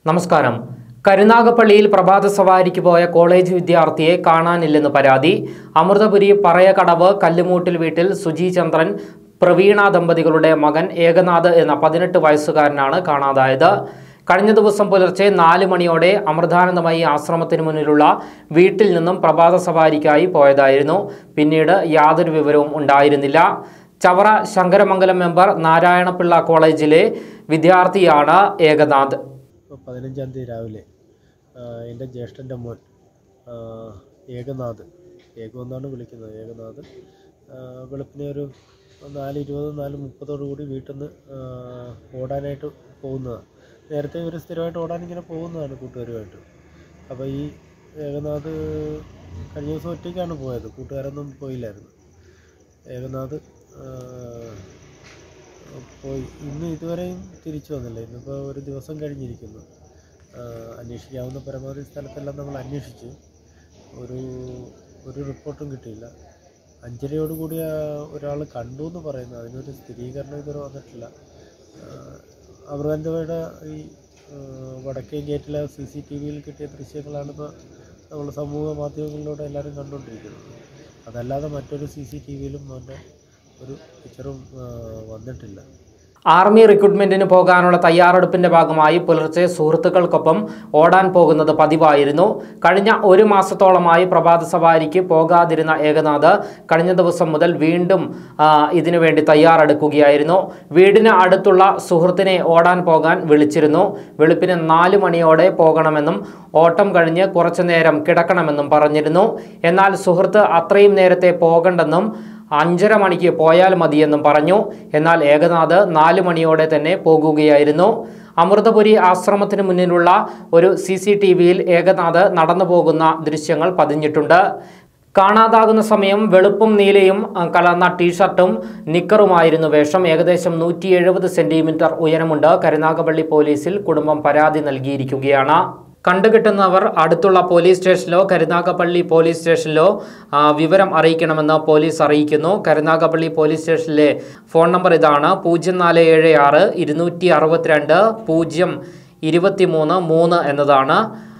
നമസ്കാരം കരുനാഗപ്പള്ളിയിൽ പ്രഭാത സവാരിക്ക് പോയ കോളേജ് വിദ്യാർത്ഥിയെ കാണാനില്ലെന്ന് പരാതി അമൃതപുരി പറയകടവ് കല്ലുമൂട്ടിൽ വീട്ടിൽ സുജി ചന്ദ്രൻ പ്രവീണ ദമ്പതികളുടെ മകൻ ഏകനാഥ് എന്ന പതിനെട്ട് വയസ്സുകാരനാണ് കാണാതായത് കഴിഞ്ഞ ദിവസം പുലർച്ചെ നാല് മണിയോടെ അമൃതാനന്ദമയി ആശ്രമത്തിന് മുന്നിലുള്ള വീട്ടിൽ നിന്നും പ്രഭാത സവാരിക്കായി പോയതായിരുന്നു പിന്നീട് യാതൊരു വിവരവും ഉണ്ടായിരുന്നില്ല ചവറ ശങ്കരമംഗലം മെമ്പർ നാരായണപിള്ള കോളേജിലെ വിദ്യാർത്ഥിയാണ് ഏകനാഥ് ഇപ്പോൾ പതിനഞ്ചാം തീയതി രാവിലെ ആ, എൻ്റെ ജ്യേഷ്ഠൻ്റെ മോൻ ആ, ഏകനാഥ് ഏകം എന്നാണ് വിളിക്കുന്നത് ഏകനാഥ് ആ, വെളുപ്പിനെ ഒരു നാല് ഇരുപത് നാല് മുപ്പതോടു കൂടി വീട്ടിൽ നിന്ന് ഓടാനായിട്ട് പോകുന്നതാണ് നേരത്തെ ഒരു സ്ഥിരമായിട്ട് ഓടാൻ ഇങ്ങനെ പോകുന്നതാണ് കൂട്ടുകാരുമായിട്ട് അപ്പോൾ ഈ ഏകനാഥ് കഴിഞ്ഞ ദിവസം ഒറ്റയ്ക്കാണ് പോയത് കൂട്ടുകാരൊന്നും പോയില്ലായിരുന്നു ഏകനാഥ് ആ, പോയി ഇന്ന് ഇതുവരെയും തിരിച്ചു വന്നില്ല ഇന്നിപ്പോൾ ഒരു ദിവസം കഴിഞ്ഞിരിക്കുന്നു ആ, അന്വേഷിക്കാവുന്ന പരമാവധി സ്ഥലത്തെല്ലാം നമ്മൾ അന്വേഷിച്ചു ഒരു ഒരു റിപ്പോർട്ടും കിട്ടിയില്ല അഞ്ചരയോടുകൂടി ഒരാൾ കണ്ടു എന്ന് പറയുന്നു അതിനൊരു സ്ഥിരീകരണം ഇതുവരെ വന്നിട്ടില്ല അമൃതാനന്ദമയുടെ ഈ ആ, വടക്കേ ഗേറ്റിലെ സി സി ടി വിയിൽ കിട്ടിയ ദൃശ്യങ്ങളാണ് ഇപ്പോൾ നമ്മൾ സമൂഹ മാധ്യമങ്ങളിലൂടെ എല്ലാവരും കണ്ടുകൊണ്ടിരിക്കുന്നത് അതല്ലാതെ മറ്റൊരു സി സി ടി വിയിലും അവൻ്റെ ഒരു പിക്ചറും ആ, വന്നിട്ടില്ല ആർമി റിക്രൂട്ട്മെന്റിന് പോകാനുള്ള തയ്യാറെടുപ്പിന്റെ ഭാഗമായി പുലർച്ചെ സുഹൃത്തുക്കൾക്കൊപ്പം ഓടാൻ പോകുന്നത് പതിവായിരുന്നു കഴിഞ്ഞ ഒരു മാസത്തോളമായി പ്രഭാത സവാരിക്ക് പോകാതിരുന്ന ഏകനാഥ് കഴിഞ്ഞ ദിവസം മുതൽ വീണ്ടും ആ, ഇതിനു വേണ്ടി തയ്യാറെടുക്കുകയായിരുന്നു വീടിന് അടുത്തുള്ള സുഹൃത്തിനെ ഓടാൻ പോകാൻ വിളിച്ചിരുന്നു വെളുപ്പിന് നാല് മണിയോടെ പോകണമെന്നും ഓട്ടം കഴിഞ്ഞ് കുറച്ചു നേരം കിടക്കണമെന്നും പറഞ്ഞിരുന്നു എന്നാൽ സുഹൃത്ത് അത്രയും നേരത്തെ പോകണ്ടെന്നും അഞ്ചര മണിക്ക് പോയാൽ മതിയെന്നും പറഞ്ഞു എന്നാൽ ഏകനാഥ് നാല് മണിയോടെ തന്നെ പോകുകയായിരുന്നു അമൃതപുരി ആശ്രമത്തിന് മുന്നിലുള്ള ഒരു സി സി ടി വിയിൽ ഏകനാഥ് നടന്നു പോകുന്ന ദൃശ്യങ്ങൾ പതിഞ്ഞിട്ടുണ്ട് കാണാതാകുന്ന സമയം വെളുപ്പും നീലയും അ, കലർന്ന ടീഷർട്ടും നിക്കറുമായിരുന്നു വേഷം ഏകദേശം നൂറ്റി എഴുപത് സെന്റിമീറ്റർ ഉയരമുണ്ട് കരുനാഗപ്പള്ളി പോലീസിൽ കുടുംബം പരാതി നൽകിയിരിക്കുകയാണ് കണ്ടുകിട്ടുന്നവർ അടുത്തുള്ള പോലീസ് സ്റ്റേഷനിലോ കരുനാഗപ്പള്ളി പോലീസ് സ്റ്റേഷനിലോ ആ, വിവരം അറിയിക്കണമെന്ന് പോലീസ് അറിയിക്കുന്നു കരുനാഗപ്പള്ളി പോലീസ് സ്റ്റേഷനിലെ ഫോൺ നമ്പർ ഇതാണ് പൂജ്യം നാല് ഏഴ് ആറ് ഇരുന്നൂറ്റി അറുപത്തിരണ്ട് പൂജ്യം ഇരുപത്തി മൂന്ന് മൂന്ന് എന്നതാണ്